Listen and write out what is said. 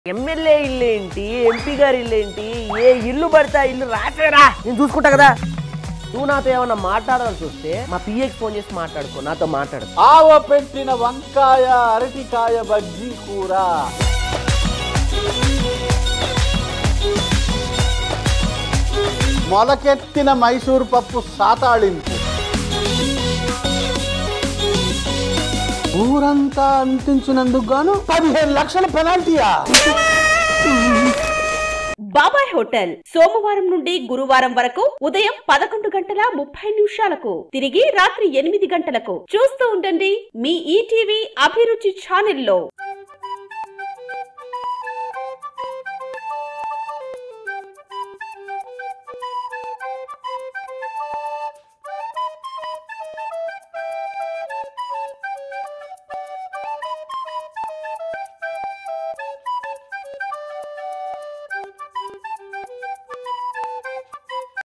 MLA ఇల్లు ఏంటి MP గారి ఇల్లు ఏంటి ఏ ఇల్లు పడితే ఆ ఇల్లు రాసేరా నేను చూసుకుంటా కదా నువ్వు నాతో ఏమన్నా మాట్లాడాల్సి వస్తే మా పిఏకి ఫోన్ చేసి మాట్లాడుకో నాతో మాట్లాడు ఆవ పెట్టిన వంకాయ అరటికాయ బజ్జీ కూర మొలకెత్తిన మైసూరు పప్పు సాతాళింపు ఊరంతా అందించినందుకు గాను పదిహేను లక్షల పెనాల్టీయా బాబాయ్ హోటల్ సోమవారం నుండి గురువారం వరకు ఉదయం పదకొండు గంటల ముప్పై నిమిషాలకు తిరిగి రాత్రి ఎనిమిది గంటలకు చూస్తూ ఉండండి మీ ఈటీవీ అభిరుచి ఛానల్లో